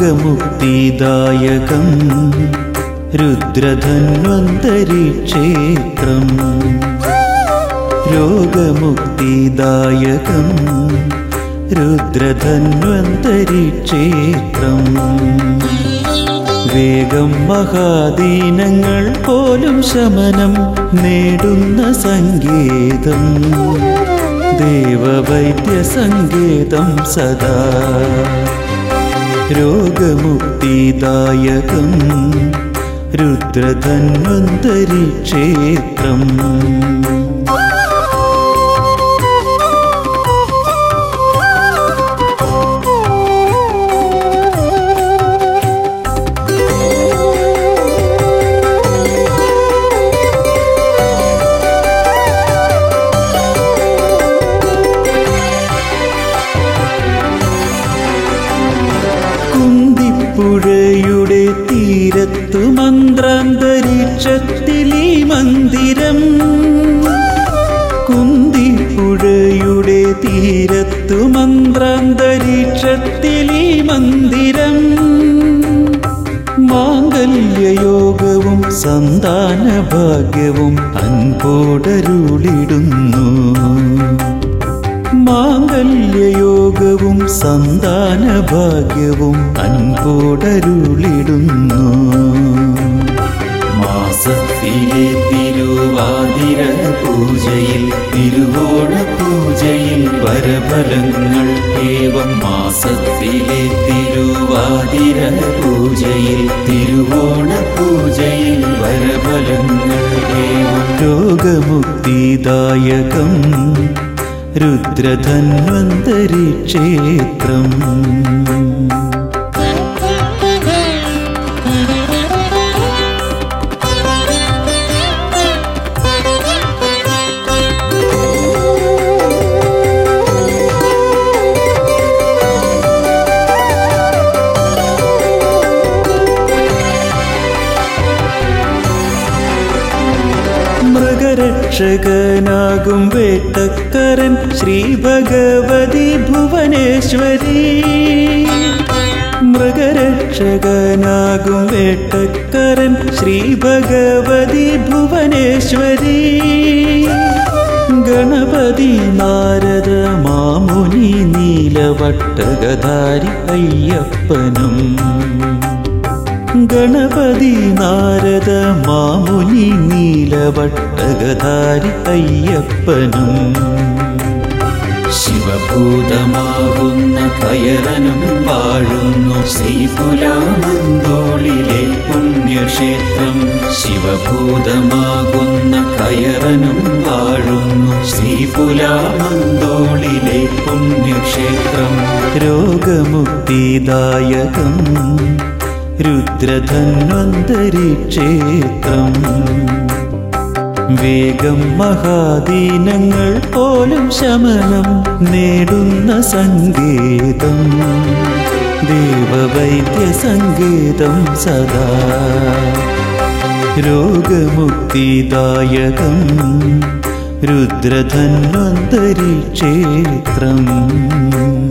രോഗമുക്തിദായകം രുദ്രധന്വന്തരി ക്ഷേത്രം രോഗമുക്തിദായകം രുദ്രധന്വന്തരി ക്ഷേത്രം വേഗം മഹാദീനങ്ങൾ പോലും ശമനം നേടുന്ന സങ്കേതം ദേവവൈദ്യ സങ്കേതം സദാ രോഗമുക്തിദായകം രുദ്രധന്വന്തരി ക്ഷേത്രം കുന്തിപ്പുഴയുടെ തീരത്തു മന്ത്രാന്തരീക്ഷത്തിലീ മന്ദിരം കുന്തിപ്പുഴയുടെ തീരത്തു മന്ത്രാന്തരീക്ഷത്തിലീ മന്ദിരം മാംഗല്യയോഗവും സന്താന ഭാഗ്യവും അൻപോടരുളിടുന്നു മാംഗല്യയോഗവും സന്താന ഭാഗ്യവും അൻപോടരുളിടുന്നു മാസത്തിലെ തിരുവാതിര പൂജയിൽ തിരുവോണ പൂജയിൽ വരഫലങ്ങൾ ഏവം മാസത്തിലെ തിരുവാതിര പൂജയിൽ തിരുവോണ പൂജയിൽ വരഫലങ്ങൾ ഏവം രോഗമുക്തിദായകം രുദ്രധന്വന്തരി ക്ഷേത്രം മൃഗരക്ഷകനാകും വേട്ടക്കരൻ ശ്രീ ഭഗവതി ഭുവനേശ്വരി മൃഗരക്ഷകനാകും വേട്ടക്കരൻ ശ്രീ ഭഗവതി ഭുവനേശ്വരി ഗണപതി നാരദ മാമുനി നീലവട്ടകധാരി അയ്യപ്പനും ഗണപതി നാരദ മാമുനി നീലവട്ടകധാരി അയ്യപ്പനും ശിവഭൂതമാകുന്ന കയറനും വാഴുന്നു ശ്രീപുലാമന്തോളിലെ പുണ്യക്ഷേത്രം ശിവഭൂതമാകുന്ന കയറനും വാഴുന്നു ശ്രീപുലാമന്തോളിലെ പുണ്യക്ഷേത്രം രോഗമുക്തിദായകം രുദ്രധന്വന്തരി ക്ഷേത്രം വേഗം മഹാദീനങ്ങൾ പോലും ശമനം നേടുന്ന സങ്കേതം ദേവവൈദ്യ സങ്കേതം സദാ രോഗമുക്തിദായകം രുദ്രധന്വന്തരി ക്ഷേത്രം